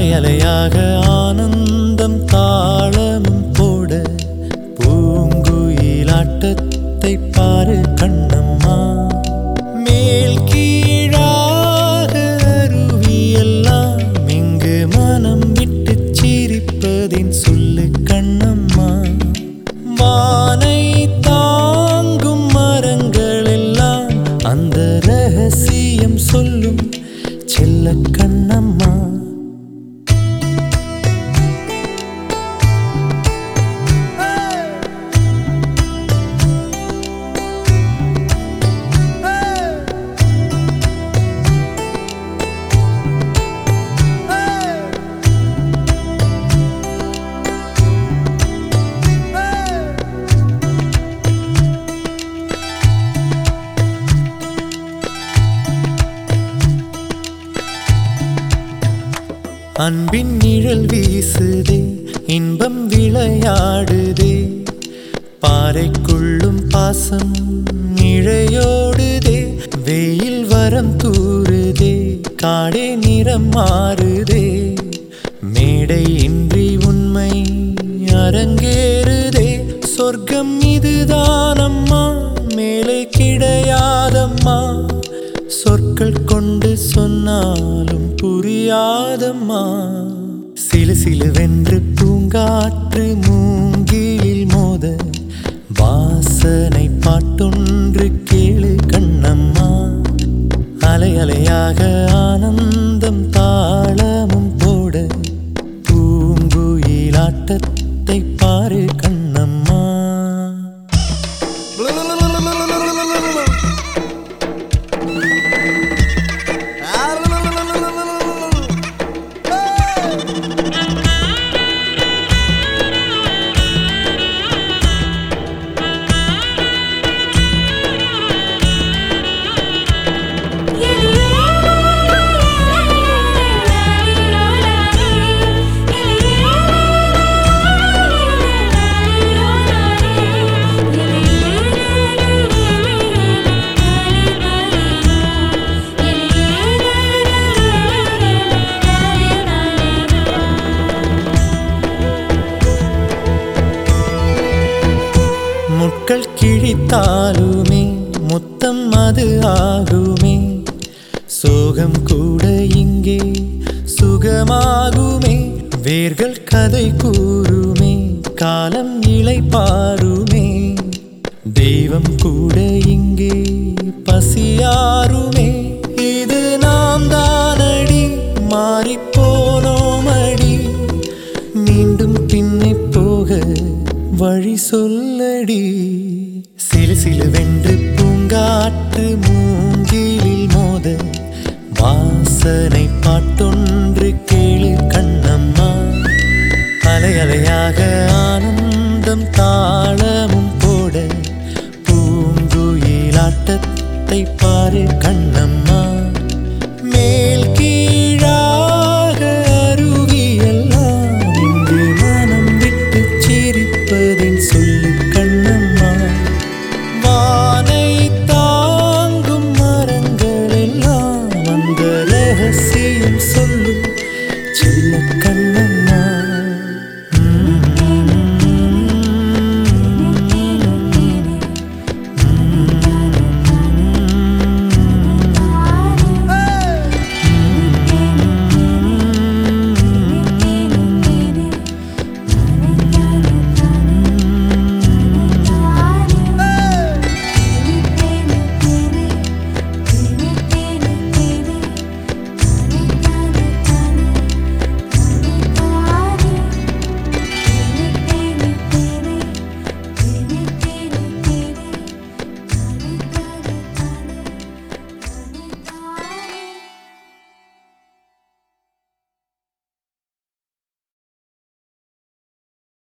அலை அலையாக ஆனந்தம் தாளமும் போட பூங்குயிலாட்டத்தை பாரு கண்ணம்மா மேல் கீழாக அருவியெல்லாம் இங்கு மனம் விட்டு சிரிப்பதின் சொல்லு கண்ணம்மா வானை தாங்கும் மரங்கள் எல்லாம் அந்த ரகசியம் சொல்லும் செல்ல கண்ணம்மா அன்பின் நிழல் வீசுதே இன்பம் விளையாடுதே பாறைக்குள்ளும் பாசம் இழையோடுதே வெயில் வரம் தூறுதே காடே நிறம் மாறுதே மேடை இன்றி உண்மை அரங்கேறுதே சொர்க்கம் இதுதானம்மா மேலே கிடையாதம்மா சொற்கள் கொண்டு சொன்னாலும் புரியாதம்மா சிலு சிலுவென்று பூங்காற்று மூங்கிலில் மோத வாசனை பாட்டொன்று கேளு கண்ணம்மா அலை அலையாக ஆனந்தம் தாளமும் போட பூங்குயிலாட்டத்தை பாரு கண்ணம்மா முட்கள் கிழித்தாலுமே முத்தம் அது ஆகுமே சோகம் கூட இங்கே சுகமாகுமே வேர்கள் கதை கூறுமே காலம் இலை பாருமே தெய்வம் கூட இங்கே பசியாருமே இது நாம் தானடி மாறிப்போனோமடி மீண்டும் பின்னே போக வழி சொல்லடி சிலு சிலுவென்று பூங்காற்று மூங்கிலில் மோத வாசனை பாட்டொன்று கேளு கண்ணம்மா அலை அலையாக ஆனந்தம் தாளமும் போட பூங்குயிலாட்டத்தை பாரு கண்ணம்மா